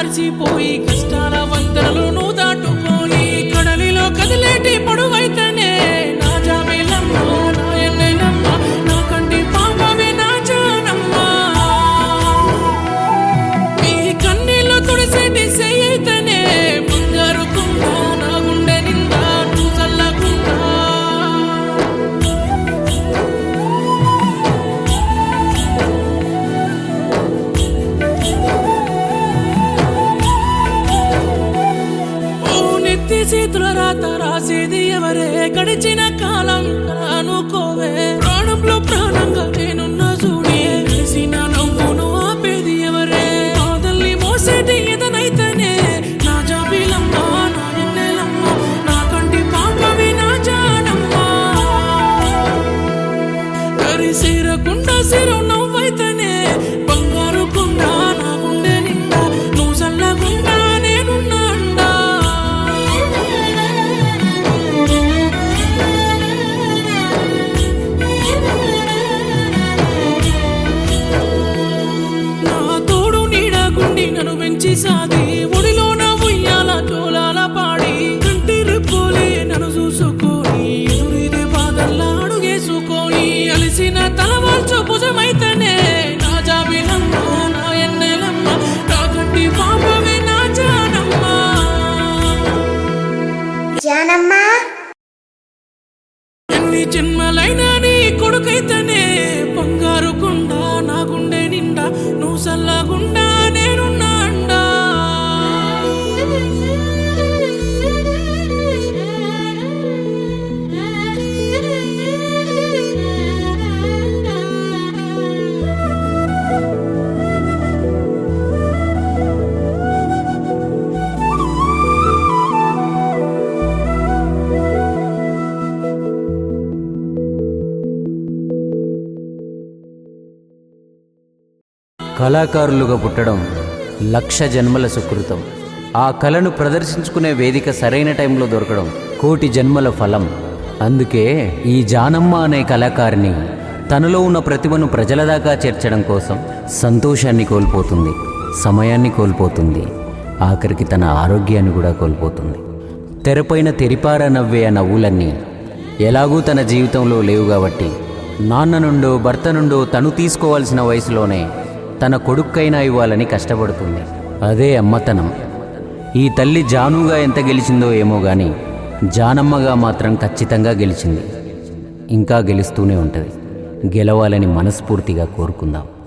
మర్చిపోయి కష్టాల వంతెనలు నువ్వు దాటుకొని కడలిలో కదిలేటి పొడవైతేనే నా జాబిలమ్మ నా ఎన్నెలమ్మ నా కంటి పాపమే నా జానమ్మ మీ కన్నీళ్ళు తుడిసేటి సెయ్యైతేనే బంగారు కుండ నా గుండె నిండా నువ్వు చల్లకుండా ఓ నెత్తి చేతుల రాత రాసేది ఎవరే గడిచిన కాలం అనుకోవే ప్రాణంలో ప్రాణంగా నేనున్న చూడే కలిసిన నవ్వును ఆపేది ఎవరే కాదల్ని మోసేటి ఎదనైతేనే నా జాబిలమ్మ నా ఎన్నెలమ్మ నా కంటి పాపవి నా జానమ్మ కరిసేరకుండా సిరు నవ్వైతేనే బంగారు కుండ నా గుండె నిండా నువ్వు చల్లకుండా నేనున్నా అండా నా తోడు నీడ గుండి నన్ను పెంచి సాది ఒడిలో నా ఉయ్యాల జోలాల పాడి కంటి రెప్పోలే నన్ను చూసుకొని ఎదురిదే బాధల్లా అడుగేసుకొని అలిసిన తలవాల్చు భుజమైతేనే నా జాబిలమ్మ నా ఎన్నెలమ్మ నా కంటి పాపమే నా జానమ్మ జానమ్మా ఎన్ని జన్మలైనా నీ కొడుకైతేనే బంగారు కుండ నా గుండె నిండా నువ్వు చల్లగుండా నేనున్నా అండా కళాకారులుగా పుట్టడం లక్ష జన్మల సుకృతం ఆ కళను ప్రదర్శించుకునే వేదిక సరైన టైంలో దొరకడం కోటి జన్మల ఫలం అందుకే ఈ జానమ్మ అనే కళాకారిణి తనలో ఉన్న ప్రతిభను ప్రజల దాకా చేర్చడం కోసం సంతోషాన్ని కోల్పోతుంది సమయాన్ని కోల్పోతుంది ఆఖరికి తన ఆరోగ్యాన్ని కూడా కోల్పోతుంది తెరపైన తెరిపార నవ్వే ఆ నవ్వులన్నీ ఎలాగూ తన జీవితంలో లేవు కాబట్టి నాన్న నుండో భర్త నుండో తను తీసుకోవాల్సిన వయసులోనే తన కొడుక్కైనా ఇవ్వాలని కష్టపడుతుంది అదే అమ్మతనం ఈ తల్లి జానుగా ఎంత గెలిచిందో ఏమో గాని జానమ్మగా మాత్రం ఖచ్చితంగా గెలిచింది ఇంకా గెలుస్తూనే ఉంటుంది గెలవాలని మనస్ఫూర్తిగా కోరుకుందాం